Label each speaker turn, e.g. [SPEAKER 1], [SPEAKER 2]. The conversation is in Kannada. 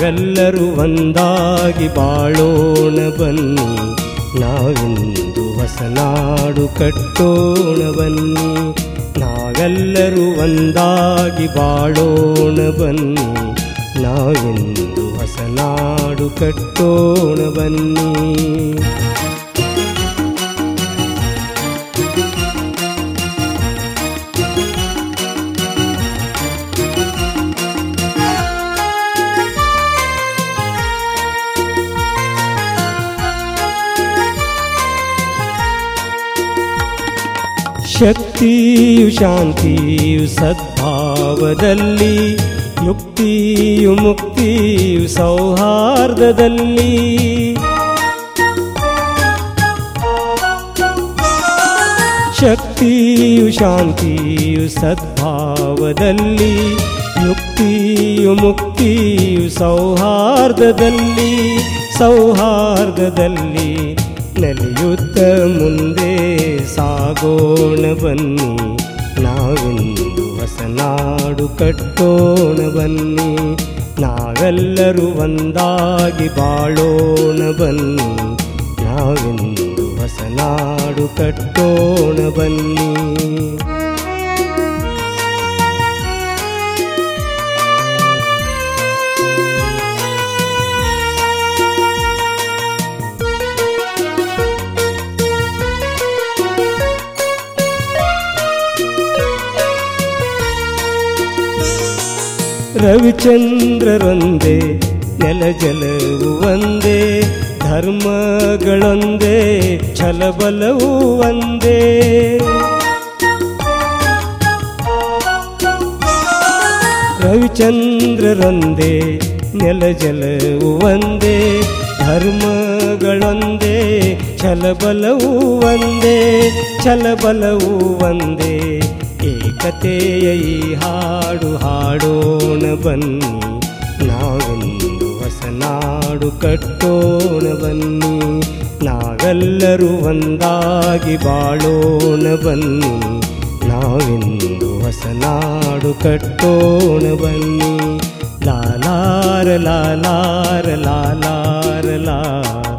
[SPEAKER 1] ನಾವೆಲ್ಲರೂ ಒಂದಾಗಿ ಬಾಳೋಣ ಬನ್ನಿ ನಾವಿಂದು ಹೊಸನಾಡು ಕಟ್ಟೋಣ ಬನ್ನಿ ನಾವೆಲ್ಲರೂ ಒಂದಾಗಿ ಬಾಳೋಣ ಬನ್ನಿ ನಾವಿಂದು ಹೊಸನಾಡು ಕಟ್ಟೋಣ ಬನ್ನಿ ಶಕ್ತಿಯು ಶಾಂತಿಯು ಸದ್ಭಾವದಲ್ಲಿ ಯುಕ್ತಿಯು ಮುಕ್ತಿಯು ಸೌಹಾರ್ದದಲ್ಲಿ ಶಕ್ತಿಯು ಶಾಂತಿಯು ಸದ್ಭಾವದಲ್ಲಿ ಯುಕ್ತಿಯು ಮುಕ್ತಿಯು ಸೌಹಾರ್ದದಲ್ಲಿ ಸೌಹಾರ್ದದಲ್ಲಿ ನೆಲೆಯುತ್ತ ಮುಂದೆ ಸಾಗೋಣ ಬನ್ನಿ ನಾವಿಂದು ಹೊಸನಾಡು ಕಟ್ಟೋಣ ಬನ್ನಿ ನಾವೆಲ್ಲರೂ ಒಂದಾಗಿ ಬಾಳೋಣ ಬನ್ನಿ ನಾವಿಂದು ಹೊಸನಾಡು ಕಟ್ಟೋಣ ಬನ್ನಿ ರವಿಚಂದ್ರರೊಂದೇ ನೆಲ ಜಲವು ಒಂದೇ ಧರ್ಮಗಳೊಂದೇ ಛಲಬಲವು ಒಂದೇ ರವಿಚಂದ್ರರೊಂದೇ ನೆಲ ಜಲವು ಒಂದೇ ಧರ್ಮಗಳೊಂದೇ ಛಲಬಲವು ಒಂದೇ ಛಲಬಲವು ಒಂದೇ ಏಕತೆಯ ಈ ಹಾಡು ಹಾಡೋಣ ಬನ್ನಿ ನಾವೆಂದು ಹೊಸನಾಡು ಕಟ್ಟೋಣ ಬನ್ನಿ ನಾವೆಲ್ಲರೂ ಒಂದಾಗಿ ಬಾಳೋಣ ಬನ್ನಿ ನಾವೆಂದು ಹೊಸನಾಡು ಕಟ್ಟೋಣ ಬನ್ನಿ ಲಾಲಾರ ಲಾಲಾರ ಲಾಲಾರ ಲಾ